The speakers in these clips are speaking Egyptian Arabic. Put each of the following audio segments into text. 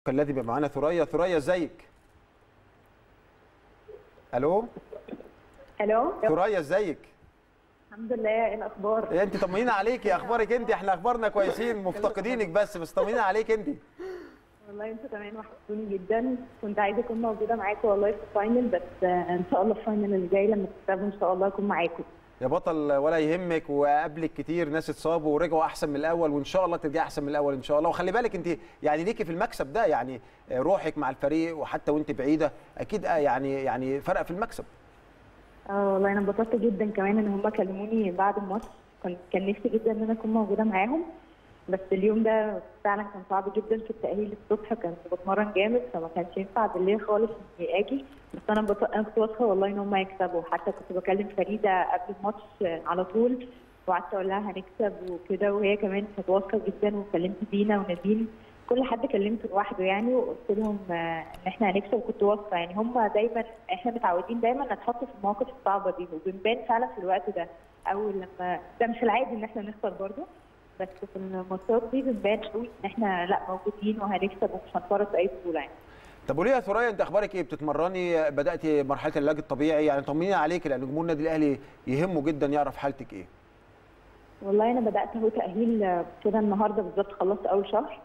كان لازم يبقى معانا ثريا ثريا ازيك الو الو ثريا ازيك الحمد لله ايه الاخبار إيه انت طمنينا عليك يا اخبارك انت احنا اخبارنا كويسين مفتقدينك بس بس طمنينا عليك انت والله انتوا كمان وحشتوني جدا كنت عايزه اكون موجوده معاكم والله في الفاينل بس آه، ان شاء الله الفاينل اللي جاي لما تكسبوا ان شاء الله اكون معاكم يا بطل ولا يهمك وقابلك كتير ناس اتصابوا ورجعوا احسن من الاول وان شاء الله ترجعي احسن من الاول ان شاء الله وخلي بالك انت يعني ليكي في المكسب ده يعني روحك مع الفريق وحتى وانت بعيده اكيد آه يعني يعني فرق في المكسب اه والله انا انبسطت جدا كمان ان هم كلموني بعد الماتش كان كان نفسي جدا ان انا اكون موجوده معاهم بس اليوم ده فعلا كان صعب جدا في التاهيل الصبح كنت بتمرن جامد فما كانش ينفع بالليل خالص اني اجي بس انا بط... انا كنت واثقه والله ان هم هيكسبوا حتى كنت بكلم فريده قبل الماتش على طول وقعدت اقول لها هنكسب وكده وهي كمان كانت واثقه جدا وكلمت دينا ونادين كل حد كلمته لوحده يعني وقلت لهم آه، ان احنا هنكسب وكنت واثقه يعني هم دايما احنا متعودين دايما نتحط في المواقف الصعبه دي وبنبان فعلا في الوقت ده اول لما ده مش العادي ان احنا نخسر برضه بس في الماتشات دي بنبان قوي ان احنا لا موجودين وهنكسب ومش هنفرط في اي بطوله يعني طب قولي يا ثريا انت اخبارك ايه بتتمرني بداتي مرحله العلاج الطبيعي يعني طمنينا عليك لان جمهور النادي الاهلي يهمه جدا يعرف حالتك ايه والله انا بدات اهو تاهيل آه، كده النهارده بالظبط خلصت اول شهر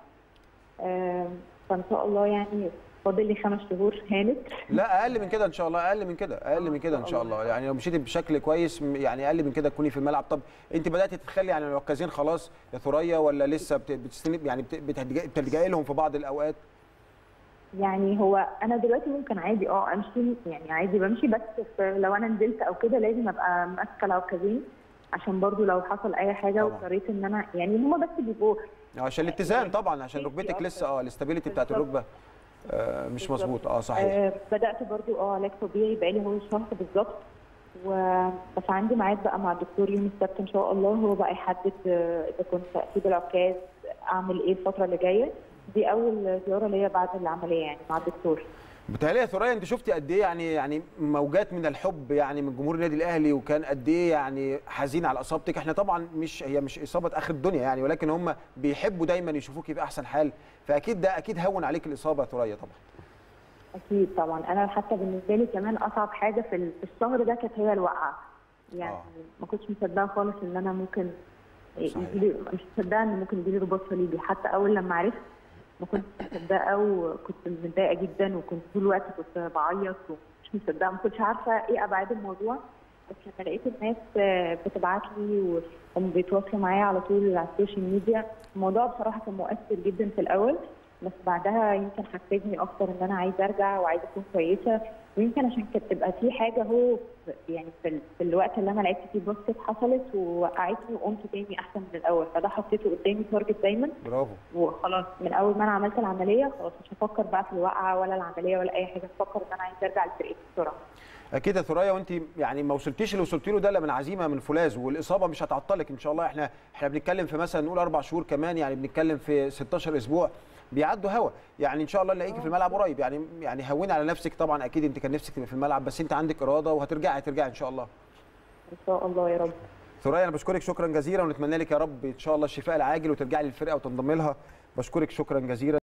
آه، فان شاء الله يعني فاضل لي خمس شهور هانت لا اقل من كده ان شاء الله اقل من كده اقل من كده ان شاء الله يعني لو مشيتي بشكل كويس م- يعني اقل من كده تكوني في الملعب طب انت بداتي تتخلي عن العكازين خلاص يا ثريا ولا لسه بت- بتستني يعني بت- بتلجئي بتلجئي لهم في بعض الاوقات يعني هو انا دلوقتي ممكن عادي اه امشي يعني عادي بمشي بس في- لو انا نزلت او كده لازم ابقى ماسكه العكازين عشان برضو لو حصل اي حاجه طبعا. واضطريت ان انا يعني هما بس بيبقوا عشان الاتزان طبعا عشان safety ركبتك أكتر. لسه اه الاستابيليتي بتاعت بالظبط. الركبه آه مش بالظبط. مظبوط اه صحيح آه بدات برضو اه علاج طبيعي بقالي هو شهر بالظبط و بس عندي ميعاد بقى مع الدكتور يوم السبت ان شاء الله هو بقى يحدد آه، اذا كنت اكيد العكاز اعمل ايه الفتره اللي جايه دي اول زياره ليا بعد العمليه يعني مع الدكتور بتهيألي يا ثريا انت شفتي قد ايه يعني يعني موجات من الحب يعني من جمهور النادي الاهلي وكان قد ايه يعني حزين على اصابتك احنا طبعا مش هي مش اصابه اخر الدنيا يعني ولكن هم بيحبوا دايما يشوفوكي في احسن حال فاكيد ده اكيد هون عليك الاصابه يا ثريا طبعا اكيد طبعا انا حتى بالنسبه لي كمان اصعب حاجه في ال- في الشهر ده كانت هي الوقعه يعني آه. ما كنتش مصدقه خالص ان انا ممكن صحيح. يجيلي مش مصدقه ان ممكن يجيلي رباط صليبي حتى اول لما عرفت ما كنتش مصدقه وكنت متضايقه جدا وكنت طول الوقت كنت بعيط ومش مصدقه ما كنتش عارفه ايه ابعاد الموضوع بس لما لقيت الناس آه، بتبعت لي وهم بيتواصلوا معايا على طول على السوشيال ميديا الموضوع بصراحه كان مؤثر جدا في الاول بس بعدها يمكن حفزني اكتر ان انا عايزه ارجع وعايزه اكون كويسه ويمكن عشان كانت تبقى في حاجه هو يعني في, ال- في الوقت اللي انا لعبت فيه باسكت حصلت ووقعتني وقمت تاني احسن من الاول فده حطيته قدامي تارجت دايما برافو وخلاص من اول ما انا عملت العمليه خلاص مش هفكر بقى في الوقعه ولا العمليه ولا اي حاجه هفكر ان انا عايزه ارجع لفرقتي بسرعه اكيد يا ثريا وانت يعني ما وصلتيش اللي وصلتي له ده الا من عزيمه من فولاذ والاصابه مش هتعطلك ان شاء الله احنا احنا بنتكلم في مثلا نقول اربع شهور كمان يعني بنتكلم في 16 اسبوع بيعدوا هوا يعني ان شاء الله نلاقيكي في الملعب قريب يعني يعني هوني على نفسك طبعا اكيد انت كان نفسك تبقى في الملعب بس انت عندك اراده وهترجعي هترجعي ان شاء الله ان شاء الله يا رب ثريا انا بشكرك شكرا جزيلا ونتمنى لك يا رب ان شاء الله الشفاء العاجل وترجعي للفرقه وتنضمي لها بشكرك شكرا جزيلا